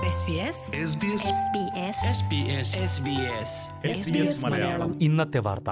SBS SBS SBS Malayalam ഇന്നത്തെ വാർത്ത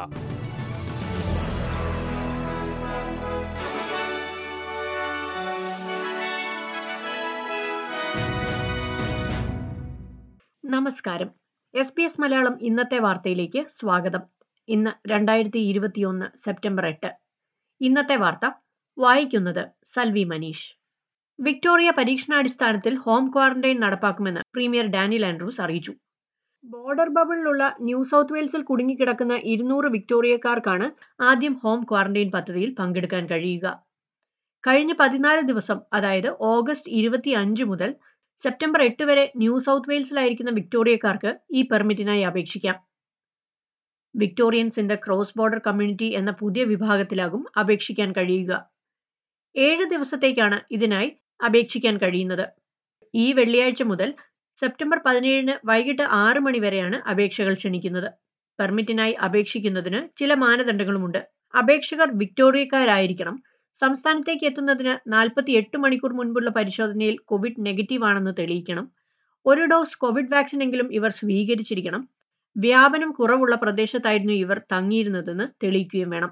നമസ്കാരം എസ് പി എസ് മലയാളം ഇന്നത്തെ വാർത്തയിലേക്ക് സ്വാഗതം ഇന്ന് രണ്ടായിരത്തി ഇരുപത്തിയൊന്ന് സെപ്റ്റംബർ എട്ട് ഇന്നത്തെ വാർത്ത വായിക്കുന്നത് സൽവി മനീഷ് വിക്ടോറിയ പരീക്ഷണാടിസ്ഥാനത്തിൽ ഹോം ക്വാറന്റൈൻ നടപ്പാക്കുമെന്ന് പ്രീമിയർ ഡാനിയൽ ആൻഡ്രൂസ് അറിയിച്ചു ബോർഡർ ബബിളിലുള്ള ന്യൂ സൗത്ത് വെയിൽസിൽ കുടുങ്ങിക്കിടക്കുന്ന ഇരുന്നൂറ് വിക്ടോറിയക്കാർക്കാണ് ആദ്യം ഹോം ക്വാറന്റൈൻ പദ്ധതിയിൽ പങ്കെടുക്കാൻ കഴിയുക കഴിഞ്ഞ പതിനാല് ദിവസം അതായത് ഓഗസ്റ്റ് ഇരുപത്തി അഞ്ച് മുതൽ സെപ്റ്റംബർ എട്ട് വരെ ന്യൂ സൗത്ത് വെയിൽസിലായിരിക്കുന്ന വിക്ടോറിയക്കാർക്ക് ഈ പെർമിറ്റിനായി അപേക്ഷിക്കാം Victorians in the cross border community എന്ന പുതിയ വിഭാഗത്തിലാകും അപേക്ഷിക്കാൻ കഴിയുക ഏഴ് ദിവസത്തേക്കാണ് ഇതിനായി അപേക്ഷിക്കാൻ കഴിയുന്നത് ഈ വെള്ളിയാഴ്ച മുതൽ സെപ്റ്റംബർ പതിനേഴിന് വൈകിട്ട് ആറ് മണി വരെയാണ് അപേക്ഷകൾ ക്ഷണിക്കുന്നത് പെർമിറ്റിനായി അപേക്ഷിക്കുന്നതിന് ചില മാനദണ്ഡങ്ങളുമുണ്ട് അപേക്ഷകർ വിക്ടോറിയക്കാരായിരിക്കണം സംസ്ഥാനത്തേക്ക് എത്തുന്നതിന് നാൽപ്പത്തി എട്ട് മണിക്കൂർ മുൻപുള്ള പരിശോധനയിൽ കോവിഡ് നെഗറ്റീവ് ആണെന്ന് തെളിയിക്കണം ഒരു ഡോസ് കോവിഡ് വാക്സിൻ എങ്കിലും ഇവർ സ്വീകരിച്ചിരിക്കണം വ്യാപനം കുറവുള്ള പ്രദേശത്തായിരുന്നു ഇവർ തങ്ങിയിരുന്നതെന്ന് തെളിയിക്കുകയും വേണം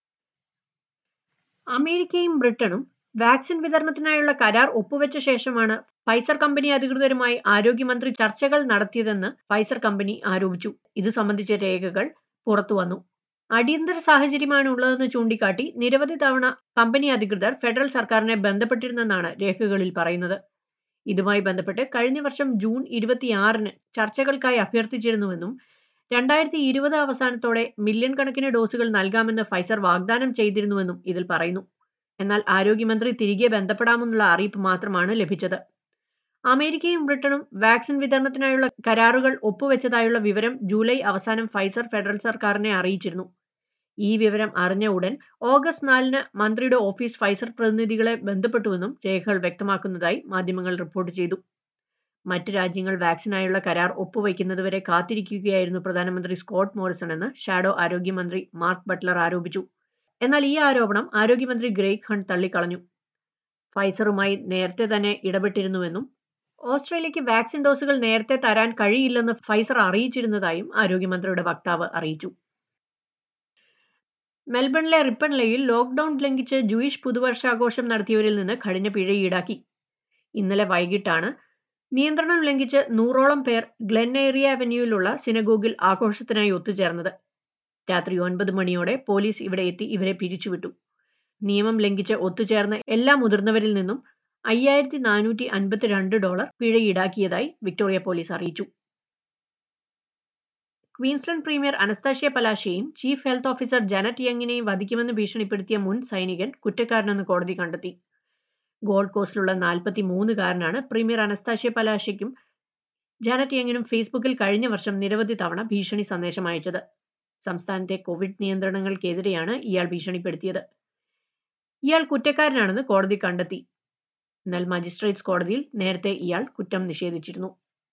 അമേരിക്കയും ബ്രിട്ടനും വാക്സിൻ വിതരണത്തിനായുള്ള കരാർ ഒപ്പുവെച്ച ശേഷമാണ് ഫൈസർ കമ്പനി അധികൃതരുമായി ആരോഗ്യമന്ത്രി ചർച്ചകൾ നടത്തിയതെന്ന് ഫൈസർ കമ്പനി ആരോപിച്ചു ഇത് സംബന്ധിച്ച രേഖകൾ പുറത്തുവന്നു അടിയന്തര സാഹചര്യമാണ് ഉള്ളതെന്ന് ചൂണ്ടിക്കാട്ടി നിരവധി തവണ കമ്പനി അധികൃതർ ഫെഡറൽ സർക്കാരിനെ ബന്ധപ്പെട്ടിരുന്നെന്നാണ് രേഖകളിൽ പറയുന്നത് ഇതുമായി ബന്ധപ്പെട്ട് കഴിഞ്ഞ വർഷം ജൂൺ ഇരുപത്തിയാറിന് ചർച്ചകൾക്കായി അഭ്യർത്ഥിച്ചിരുന്നുവെന്നും രണ്ടായിരത്തി ഇരുപത് അവസാനത്തോടെ മില്യൺ കണക്കിന് ഡോസുകൾ നൽകാമെന്ന് ഫൈസർ വാഗ്ദാനം ചെയ്തിരുന്നുവെന്നും ഇതിൽ പറയുന്നു എന്നാൽ ആരോഗ്യമന്ത്രി തിരികെ ബന്ധപ്പെടാമെന്നുള്ള അറിയിപ്പ് മാത്രമാണ് ലഭിച്ചത് അമേരിക്കയും ബ്രിട്ടനും വാക്സിൻ വിതരണത്തിനായുള്ള കരാറുകൾ ഒപ്പുവെച്ചതായുള്ള വിവരം ജൂലൈ അവസാനം ഫൈസർ ഫെഡറൽ സർക്കാരിനെ അറിയിച്ചിരുന്നു ഈ വിവരം അറിഞ്ഞ ഉടൻ ഓഗസ്റ്റ് നാലിന് മന്ത്രിയുടെ ഓഫീസ് ഫൈസർ പ്രതിനിധികളെ ബന്ധപ്പെട്ടുവെന്നും രേഖകൾ വ്യക്തമാക്കുന്നതായി മാധ്യമങ്ങൾ റിപ്പോർട്ട് ചെയ്തു മറ്റ് രാജ്യങ്ങൾ വാക്സിനായുള്ള കരാർ ഒപ്പുവയ്ക്കുന്നതുവരെ കാത്തിരിക്കുകയായിരുന്നു പ്രധാനമന്ത്രി സ്കോട്ട് മോറിസൺ എന്ന് ഷാഡോ ആരോഗ്യമന്ത്രി മാർക്ക് ബട്ട്ലർ ആരോപിച്ചു എന്നാൽ ഈ ആരോപണം ആരോഗ്യമന്ത്രി ഗ്രേഗ് ഹണ്ട് തള്ളിക്കളഞ്ഞു ഫൈസറുമായി നേരത്തെ തന്നെ ഇടപെട്ടിരുന്നുവെന്നും ഓസ്ട്രേലിയയ്ക്ക് വാക്സിൻ ഡോസുകൾ നേരത്തെ തരാൻ കഴിയില്ലെന്ന് ഫൈസർ അറിയിച്ചിരുന്നതായും ആരോഗ്യമന്ത്രിയുടെ വക്താവ് അറിയിച്ചു മെൽബണിലെ റിപ്പൺലെയിൽ ലോക്ക്ഡൌൺ ലംഘിച്ച് ജൂയിഷ് പുതുവർഷാഘോഷം നടത്തിയവരിൽ നിന്ന് കഠിന പിഴ ഈടാക്കി ഇന്നലെ വൈകിട്ടാണ് നിയന്ത്രണം ലംഘിച്ച് നൂറോളം പേർ ഗ്ലെൻ ഏരിയ അവന്യൂവിലുള്ള സിനഗോഗിൽ ആഘോഷത്തിനായി ഒത്തുചേർന്നത് രാത്രി ഒൻപത് മണിയോടെ പോലീസ് ഇവിടെ എത്തി ഇവരെ പിരിച്ചുവിട്ടു നിയമം ലംഘിച്ച് ഒത്തുചേർന്ന എല്ലാ മുതിർന്നവരിൽ നിന്നും അയ്യായിരത്തി നാനൂറ്റി അൻപത്തിരണ്ട് ഡോളർ പിഴ ഈടാക്കിയതായി വിക്ടോറിയ പോലീസ് അറിയിച്ചു ക്വീൻസ്ലൻഡ് പ്രീമിയർ അനസ്താഷ്യ പലാശയെയും ചീഫ് ഹെൽത്ത് ഓഫീസർ ജനറ്റ് യങ്ങിനെയും വധിക്കുമെന്ന് ഭീഷണിപ്പെടുത്തിയ മുൻ സൈനികൻ കുറ്റക്കാരനെന്ന് കോടതി കണ്ടെത്തി ഗോൾഡ് കോസ്റ്റിലുള്ള നാൽപ്പത്തി മൂന്നുകാരനാണ് പ്രീമിയർ അനസ്താഷ്യ പലാശയ്ക്കും ജാനറ്റ് യങ്ങിനും ഫേസ്ബുക്കിൽ കഴിഞ്ഞ വർഷം നിരവധി തവണ ഭീഷണി സന്ദേശം അയച്ചത് സംസ്ഥാനത്തെ കോവിഡ് നിയന്ത്രണങ്ങൾക്കെതിരെയാണ് ഇയാൾ ഭീഷണിപ്പെടുത്തിയത് ഇയാൾ കുറ്റക്കാരനാണെന്ന് കോടതി കണ്ടെത്തി എന്നാൽ മജിസ്ട്രേറ്റ്സ് കോടതിയിൽ നേരത്തെ ഇയാൾ കുറ്റം നിഷേധിച്ചിരുന്നു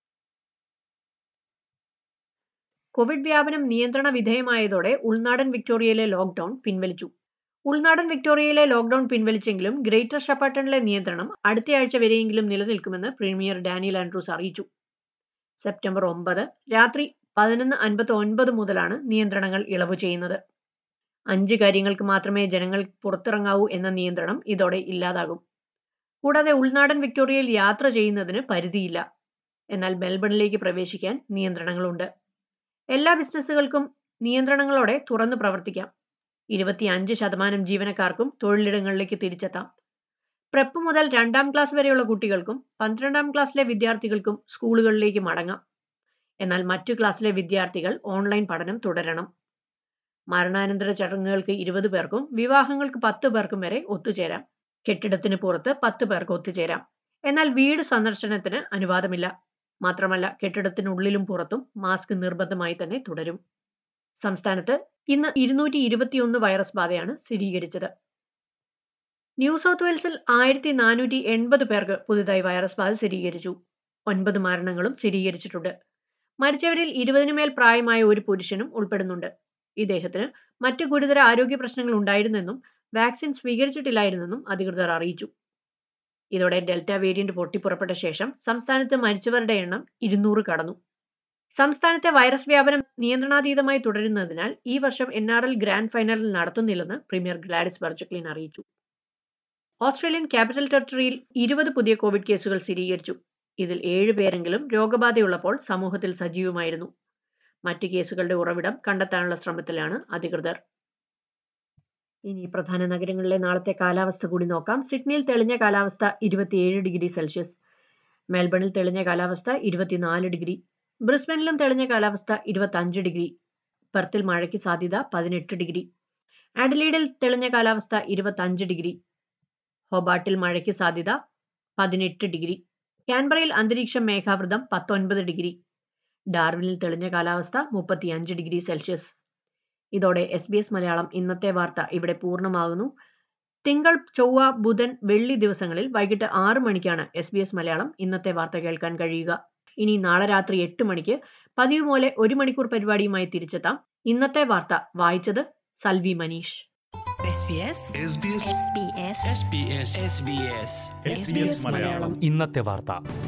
കോവിഡ് വ്യാപനം നിയന്ത്രണ വിധേയമായതോടെ ഉൾനാടൻ വിക്ടോറിയയിലെ ലോക്ക്ഡൌൺ പിൻവലിച്ചു ഉൾനാടൻ വിക്ടോറിയയിലെ ലോക്ക്ഡൌൺ പിൻവലിച്ചെങ്കിലും ഗ്രേറ്റർ ഷപ്പാട്ടണിലെ നിയന്ത്രണം അടുത്തയാഴ്ച വരെയെങ്കിലും നിലനിൽക്കുമെന്ന് പ്രീമിയർ ഡാനിയൽ ആൻഡ്രൂസ് അറിയിച്ചു സെപ്റ്റംബർ ഒമ്പത് രാത്രി പതിനൊന്ന് അൻപത്തി ഒൻപത് മുതലാണ് നിയന്ത്രണങ്ങൾ ഇളവ് ചെയ്യുന്നത് അഞ്ച് കാര്യങ്ങൾക്ക് മാത്രമേ ജനങ്ങൾ പുറത്തിറങ്ങാവൂ എന്ന നിയന്ത്രണം ഇതോടെ ഇല്ലാതാകും കൂടാതെ ഉൾനാടൻ വിക്ടോറിയയിൽ യാത്ര ചെയ്യുന്നതിന് പരിധിയില്ല എന്നാൽ മെൽബണിലേക്ക് പ്രവേശിക്കാൻ നിയന്ത്രണങ്ങളുണ്ട് എല്ലാ ബിസിനസ്സുകൾക്കും നിയന്ത്രണങ്ങളോടെ തുറന്നു പ്രവർത്തിക്കാം ഇരുപത്തിയഞ്ച് ശതമാനം ജീവനക്കാർക്കും തൊഴിലിടങ്ങളിലേക്ക് തിരിച്ചെത്താം പ്രെപ്പ് മുതൽ രണ്ടാം ക്ലാസ് വരെയുള്ള കുട്ടികൾക്കും പന്ത്രണ്ടാം ക്ലാസ്സിലെ വിദ്യാർത്ഥികൾക്കും സ്കൂളുകളിലേക്ക് മടങ്ങാം എന്നാൽ മറ്റു ക്ലാസ്സിലെ വിദ്യാർത്ഥികൾ ഓൺലൈൻ പഠനം തുടരണം മരണാനന്തര ചടങ്ങുകൾക്ക് ഇരുപത് പേർക്കും വിവാഹങ്ങൾക്ക് പത്ത് പേർക്കും വരെ ഒത്തുചേരാം കെട്ടിടത്തിന് പുറത്ത് പത്ത് പേർക്ക് ഒത്തുചേരാം എന്നാൽ വീട് സന്ദർശനത്തിന് അനുവാദമില്ല മാത്രമല്ല കെട്ടിടത്തിനുള്ളിലും പുറത്തും മാസ്ക് നിർബന്ധമായി തന്നെ തുടരും സംസ്ഥാനത്ത് ഇന്ന് ഇരുന്നൂറ്റി ഇരുപത്തിയൊന്ന് വൈറസ് ബാധയാണ് സ്ഥിരീകരിച്ചത് ന്യൂ സൗത്ത് വെയിൽസിൽ ആയിരത്തി നാനൂറ്റി എൺപത് പേർക്ക് പുതുതായി വൈറസ് ബാധ സ്ഥിരീകരിച്ചു ഒൻപത് മരണങ്ങളും സ്ഥിരീകരിച്ചിട്ടുണ്ട് മരിച്ചവരിൽ ഇരുപതിനു മേൽ പ്രായമായ ഒരു പുരുഷനും ഉൾപ്പെടുന്നുണ്ട് ഇദ്ദേഹത്തിന് മറ്റ് ഗുരുതര ആരോഗ്യ പ്രശ്നങ്ങൾ ഉണ്ടായിരുന്നെന്നും വാക്സിൻ സ്വീകരിച്ചിട്ടില്ലായിരുന്നെന്നും അധികൃതർ അറിയിച്ചു ഇതോടെ ഡെൽറ്റ വേരിയന്റ് പൊട്ടിപ്പുറപ്പെട്ട ശേഷം സംസ്ഥാനത്ത് മരിച്ചവരുടെ എണ്ണം ഇരുന്നൂറ് കടന്നു സംസ്ഥാനത്തെ വൈറസ് വ്യാപനം നിയന്ത്രണാതീതമായി തുടരുന്നതിനാൽ ഈ വർഷം N R L grand final നടത്തുന്നില്ലെന്ന് പ്രീമിയർ ഗ്ലാഡിസ് ബർജക്ലിൻ അറിയിച്ചു ഓസ്ട്രേലിയൻ ക്യാപിറ്റൽ ടെറിട്ടറിയിൽ ഇരുപത് പുതിയ കോവിഡ് കേസുകൾ സ്ഥിരീകരിച്ചു ഇതിൽ ഏഴ് പേരെങ്കിലും രോഗബാധയുള്ളപ്പോൾ സമൂഹത്തിൽ സജീവമായിരുന്നു മറ്റ് കേസുകളുടെ ഉറവിടം കണ്ടെത്താനുള്ള ശ്രമത്തിലാണ് അധികൃതർ ഇനി പ്രധാന നഗരങ്ങളിലെ നാളത്തെ കാലാവസ്ഥ കൂടി നോക്കാം സിഡ്നിയിൽ തെളിഞ്ഞ കാലാവസ്ഥ ഇരുപത്തിയേഴ് ഡിഗ്രി സെൽഷ്യസ് മെൽബണിൽ തെളിഞ്ഞ കാലാവസ്ഥ ഇരുപത്തിനാല് ഡിഗ്രി ബ്രിസ്ബനിലും തെളിഞ്ഞ കാലാവസ്ഥ ഇരുപത്തഞ്ച് ഡിഗ്രി പെർത്തിൽ മഴയ്ക്ക് സാധ്യത പതിനെട്ട് ഡിഗ്രി ആഡലീഡിൽ തെളിഞ്ഞ കാലാവസ്ഥ ഇരുപത്തഞ്ച് ഡിഗ്രി ഹൊബാട്ടിൽ മഴയ്ക്ക് സാധ്യത പതിനെട്ട് ഡിഗ്രി കാൻബറയിൽ അന്തരീക്ഷം മേഘാവൃതം പത്തൊൻപത് ഡിഗ്രി ഡാർവിനിൽ തെളിഞ്ഞ കാലാവസ്ഥ മുപ്പത്തിയഞ്ച് ഡിഗ്രി സെൽഷ്യസ് ഇതോടെ എസ് ബി എസ് മലയാളം ഇന്നത്തെ വാർത്ത ഇവിടെ പൂർണ്ണമാകുന്നു തിങ്കൾ ചൊവ്വ ബുധൻ വെള്ളി ദിവസങ്ങളിൽ വൈകിട്ട് ആറ് മണിക്കാണ് എസ് ബി എസ് മലയാളം ഇന്നത്തെ വാർത്ത കേൾക്കാൻ കഴിയുക ഇനി നാളെ രാത്രി എട്ട് മണിക്ക് പതിവ് പോലെ ഒരു മണിക്കൂർ പരിപാടിയുമായി തിരിച്ചെത്താം ഇന്നത്തെ വാർത്ത വായിച്ചത് Salvi Manish SBS SBS SBS SBS SBS Malayalam ഇന്നത്തെ വാർത്ത